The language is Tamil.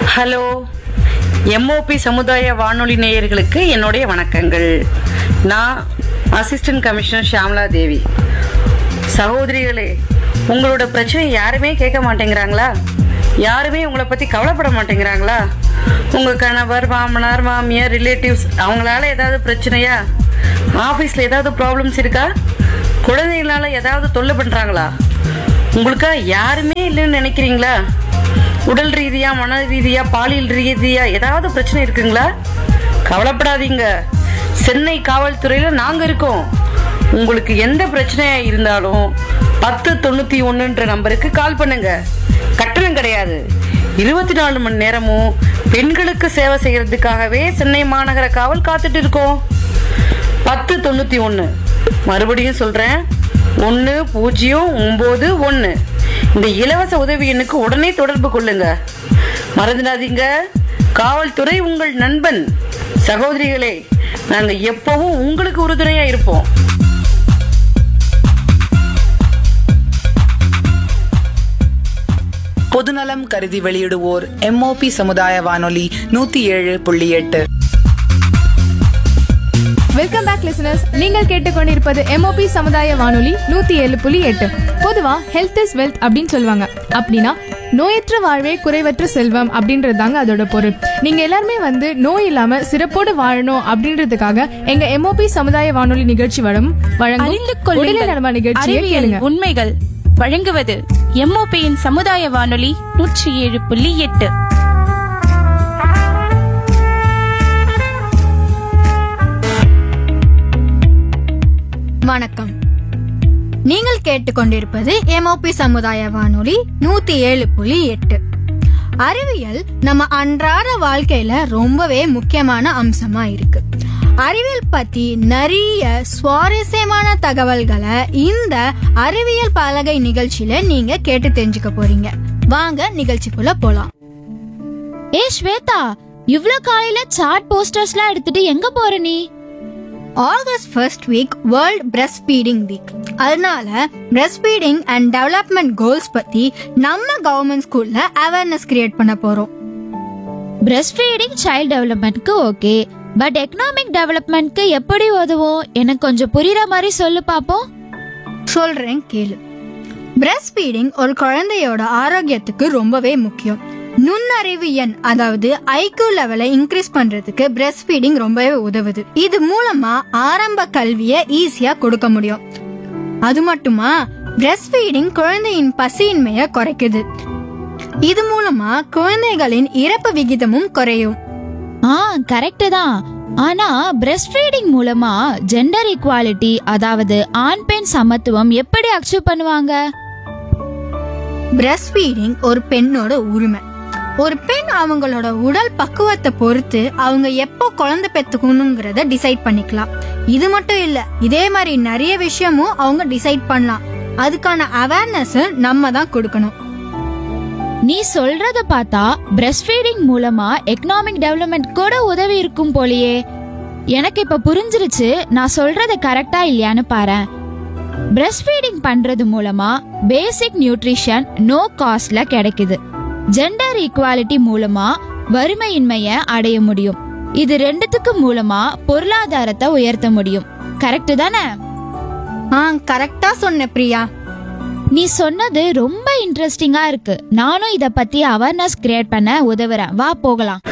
ஹலோ எம்ஓபி சமுதாய வானொலி நேயர்களுக்கு என்னுடைய வணக்கங்கள் நான் அசிஸ்டன்ட் கமிஷனர் ஷியாமலா தேவி சகோதரிகளே உங்களோட பிரச்சனை யாருமே கேட்க மாட்டேங்கிறாங்களா யாருமே உங்களை பற்றி கவலைப்பட மாட்டேங்கிறாங்களா உங்கள் கணவர் மாமனார் மாமியார் ரிலேட்டிவ்ஸ் அவங்களால ஏதாவது பிரச்சனையா ஆஃபீஸில் ஏதாவது ப்ராப்ளம்ஸ் இருக்கா குழந்தைகளால ஏதாவது தொல்லை பண்ணுறாங்களா உங்களுக்கா யாருமே இல்லைன்னு நினைக்கிறீங்களா உடல் ரீதியா மன ரீதியா பாலியல் ரீதியா ஏதாவது பிரச்சனை இருக்குங்களா கவலைப்படாதீங்க சென்னை காவல்துறையில நாங்க இருக்கோம் உங்களுக்கு எந்த பிரச்சனையா இருந்தாலும் பத்து தொண்ணூத்தி ஒன்றுன்ற நம்பருக்கு கால் பண்ணுங்க கட்டணம் கிடையாது இருபத்தி நாலு மணி நேரமும் பெண்களுக்கு சேவை செய்யறதுக்காகவே சென்னை மாநகர காவல் காத்துட்டு இருக்கோம் பத்து தொண்ணூத்தி ஒன்று மறுபடியும் சொல்றேன் ஒன்று பூஜ்ஜியம் ஒம்பது ஒன்று இந்த இலவச உதவி எண்ணுக்கு உடனே தொடர்பு கொள்ளுங்க மறந்துடாதீங்க காவல்துறை உங்கள் நண்பன் சகோதரிகளே நாங்க எப்பவும் உங்களுக்கு உறுதுணையா இருப்போம் பொதுநலம் கருதி வெளியிடுவோர் எம்ஓபி சமுதாய வானொலி நூத்தி ஏழு புள்ளி எட்டு வெல்கம் பேக் லிசனர்ஸ் நீங்கள் கேட்டுக்கொண்டிருப்பது எம்ஓபி சமுதாய வானொலி நூத்தி ஏழு புள்ளி எட்டு பொதுவா ஹெல்த் இஸ் வெல்த் அப்படின்னு சொல்லுவாங்க அப்படின்னா நோயற்ற வாழ்வே குறைவற்ற செல்வம் அப்படின்றது தாங்க அதோட பொருள் நீங்க எல்லாருமே வந்து நோய் இல்லாம சிறப்போடு வாழணும் அப்படின்றதுக்காக எங்க எம்ஓபி சமுதாய வானொலி நிகழ்ச்சி வரும் அறிந்து வழங்கும் கொள்ளுங்கள். உடல் நலமா நிகழ்ச்சியை அறிவியல் கேளுங்க உண்மைகள் வழங்குவது எம்ஓபியின் சமுதாய வானொலி நூற்றி ஏழு புள்ளி எட்டு வணக்கம் நீங்கள் கேட்டுக்கொண்டிருப்பது எம்ஓபி சமுதாய வானொலி நூத்தி ஏழு புள்ளி எட்டு அறிவியல் நம்ம அன்றாட வாழ்க்கையில ரொம்பவே முக்கியமான அம்சமா இருக்கு அறிவியல் பத்தி நிறைய சுவாரஸ்யமான தகவல்களை இந்த அறிவியல் பலகை நிகழ்ச்சியில நீங்க கேட்டு தெரிஞ்சுக்க போறீங்க வாங்க நிகழ்ச்சிக்குள்ள போலாம் ஏ ஸ்வேதா இவ்ளோ காலையில சார்ட் போஸ்டர்ஸ்லாம் எடுத்துட்டு எங்க போற நீ August first week world breast feeding week அதனால breast feeding and development goals பத்தி நம்ம கவர்மெண்ட் ஸ்கூல்ல அவேர்னஸ் கிரியேட் பண்ண போறோம் பிரஸ்ட் ஃபீடிங் சைல்ட் டெவலப்மெண்ட்க்கு ஓகே பட் எக்கனாமிக் டெவலப்மெண்ட்க்கு எப்படி உதவும் எனக்கு கொஞ்சம் புரியுற மாதிரி சொல்லு பாப்போம் சொல்றேன் கேளு பிரஸ்ட் ஃபீடிங் ஒரு குழந்தையோட ஆரோக்கியத்துக்கு ரொம்பவே முக்கியம் நுண்ணறிவு எண் அதாவது ஐக்யூ லெவலை இன்க்ரீஸ் பண்றதுக்கு பிரஸ்ட் ஃபீடிங் ரொம்பவே உதவுது இது மூலமா ஆரம்ப கல்வியை ஈஸியா கொடுக்க முடியும் அது மட்டுமா பிரஸ்ட் ஃபீடிங் குழந்தையின் பசியின்மையை குறைக்குது இது மூலமா குழந்தைகளின் இறப்பு விகிதமும் குறையும் ஆ கரெக்ட் தான் ஆனா பிரஸ்ட் ஃபீடிங் மூலமா ஜெண்டர் ஈக்குவாலிட்டி அதாவது ஆண் பெண் சமத்துவம் எப்படி அச்சீவ் பண்ணுவாங்க பிரஸ்ட் ஃபீடிங் ஒரு பெண்ணோட உரிமை ஒரு பெண் அவங்களோட உடல் பக்குவத்தை பொறுத்து அவங்க எப்போ குழந்தை பெத்துக்கணுங்கிறத டிசைட் பண்ணிக்கலாம் இது மட்டும் இல்ல இதே மாதிரி நிறைய விஷயமும் அவங்க டிசைட் பண்ணலாம் அதுக்கான அவேர்னஸ் நம்ம தான் கொடுக்கணும் நீ சொல்றத பார்த்தா பிரஸ்ட் ஃபீடிங் மூலமா எக்கனாமிக் டெவலப்மெண்ட் கூட உதவி இருக்கும் போலியே எனக்கு இப்ப புரிஞ்சிருச்சு நான் சொல்றது கரெக்டா இல்லையான்னு பாரேன் பிரஸ்ட் ஃபீடிங் பண்றது மூலமா பேசிக் நியூட்ரிஷன் நோ காஸ்ட்ல கிடைக்குது ஜெண்டர் ஈக்குவாலிட்டி மூலமா வறுமையின்மைய அடைய முடியும் இது ரெண்டுத்துக்கு மூலமா பொருளாதாரத்தை உயர்த்த முடியும் கரெக்ட் தானே ஆ கரெக்டா சொன்ன பிரியா நீ சொன்னது ரொம்ப இன்ட்ரெஸ்டிங்கா இருக்கு நானும் இத பத்தி அவேர்னஸ் கிரியேட் பண்ண உதவுறேன் வா போகலாம்